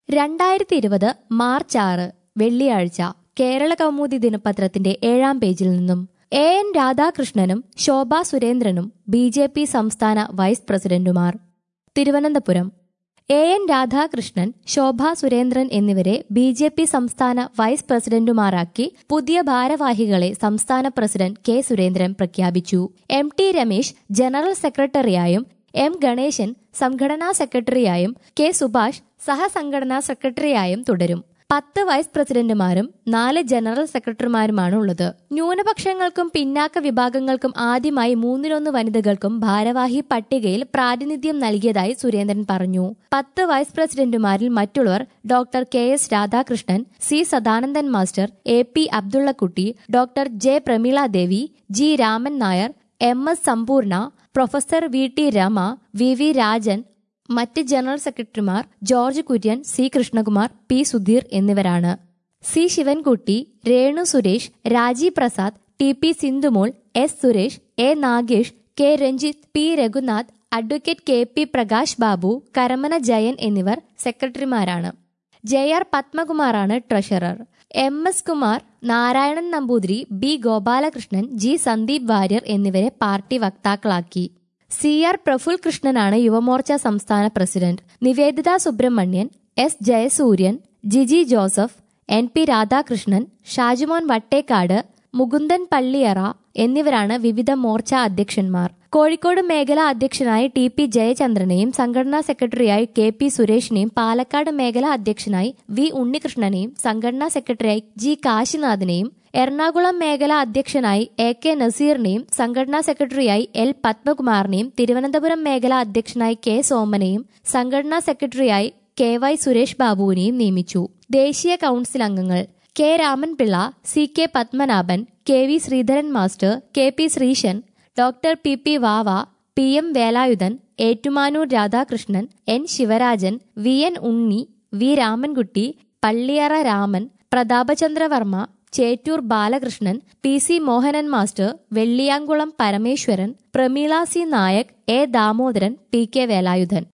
രണ്ടായിരത്തി ഇരുപത് മാർച്ച് ആറ് വെള്ളിയാഴ്ച കേരള കൗമുദി ദിനപത്രത്തിന്റെ ഏഴാം പേജിൽ നിന്നും എ എൻ രാധാകൃഷ്ണനും ശോഭാ സുരേന്ദ്രനും ബി ജെ പി സംസ്ഥാന വൈസ് പ്രസിഡന്റുമാർ തിരുവനന്തപുരം എ എൻ രാധാകൃഷ്ണൻ ശോഭാ സുരേന്ദ്രൻ എന്നിവരെ ബി ജെ പി സംസ്ഥാന വൈസ് പ്രസിഡന്റുമാരാക്കി പുതിയ ഭാരവാഹികളെ സംസ്ഥാന പ്രസിഡന്റ് കെ സുരേന്ദ്രൻ പ്രഖ്യാപിച്ചു എം ടി രമേശ് ജനറൽ സെക്രട്ടറിയായും എം ഗണേശൻ സംഘടനാ സെക്രട്ടറിയായും കെ സുഭാഷ് സഹസംഘടനാ സെക്രട്ടറിയായും തുടരും പത്ത് വൈസ് പ്രസിഡന്റുമാരും നാല് ജനറൽ സെക്രട്ടറിമാരുമാണ് ഉള്ളത് ന്യൂനപക്ഷങ്ങൾക്കും പിന്നാക്ക വിഭാഗങ്ങൾക്കും ആദ്യമായി മൂന്നിലൊന്ന് വനിതകൾക്കും ഭാരവാഹി പട്ടികയിൽ പ്രാതിനിധ്യം നൽകിയതായി സുരേന്ദ്രൻ പറഞ്ഞു പത്ത് വൈസ് പ്രസിഡന്റുമാരിൽ മറ്റുള്ളവർ doctor K S Radhakrishnan C Sadanandan master A P Abdullakutty doctor J Pramila Devi G Raman Nair M S Sampurna professor V T Rema V V Rajan മറ്റ് ജനറൽ സെക്രട്ടറിമാർ George Kurian C Krishnakumar P Sudheer എന്നിവരാണ് C Sivankutty Renu Suresh Rajeev Prasad T P Sindhumol S Suresh A Nagesh K Ranjith P Raghunath advocate K P Prakash Babu Karamana Jayan എന്നിവർ സെക്രട്ടറിമാരാണ് J R പത്മകുമാറാണ് treasurer M S Kumar Narayanan Namboothiri B Gopalakrishnan G Sandeep Warrier എന്നിവരെ party വക്താക്കളാക്കി C R Praful കൃഷ്ണനാണ് യുവമോർച്ച സംസ്ഥാന president Niveditha Subramanian S Jayasuryan Jiji Joseph N P Radhakrishnan Shajumon Vattekkad Mukundan Palliyara എന്നിവരാണ് വിവിധ മോർച്ച അധ്യക്ഷന്മാർ കോഴിക്കോട് മേഖലാ അധ്യക്ഷനായി ടി പി ജയചന്ദ്രനെയും സംഘടനാ സെക്രട്ടറിയായി കെ പി സുരേഷിനെയും പാലക്കാട് മേഖലാ അധ്യക്ഷനായി വി ഉണ്ണികൃഷ്ണനെയും സംഘടനാ സെക്രട്ടറിയായി ജി കാശിനാഥിനെയും എറണാകുളം മേഖലാ അധ്യക്ഷനായി എ കെ നസീറിനെയും സംഘടനാ സെക്രട്ടറിയായി എൽ പത്മകുമാറിനെയും തിരുവനന്തപുരം മേഖലാ അധ്യക്ഷനായി കെ സോമനെയും സംഘടനാ സെക്രട്ടറിയായി കെ വൈ സുരേഷ് ബാബുവിനെയും നിയമിച്ചു ദേശീയ കൌൺസിൽ അംഗങ്ങൾ K Ramanpillai C K Padmanabhan K V Sreedharan master K P Sreesan doctor P P Vava P M Velayudhan Ettumanoor Radhakrishnan N Sivarajan V N Unni V Ramankutty Palliyara Raman Prathapachandravarma Chettur Balakrishnan P C Mohanan master Velliyamkulam Parameswaran Prameela C Nayak A Damodaran P K Velayudhan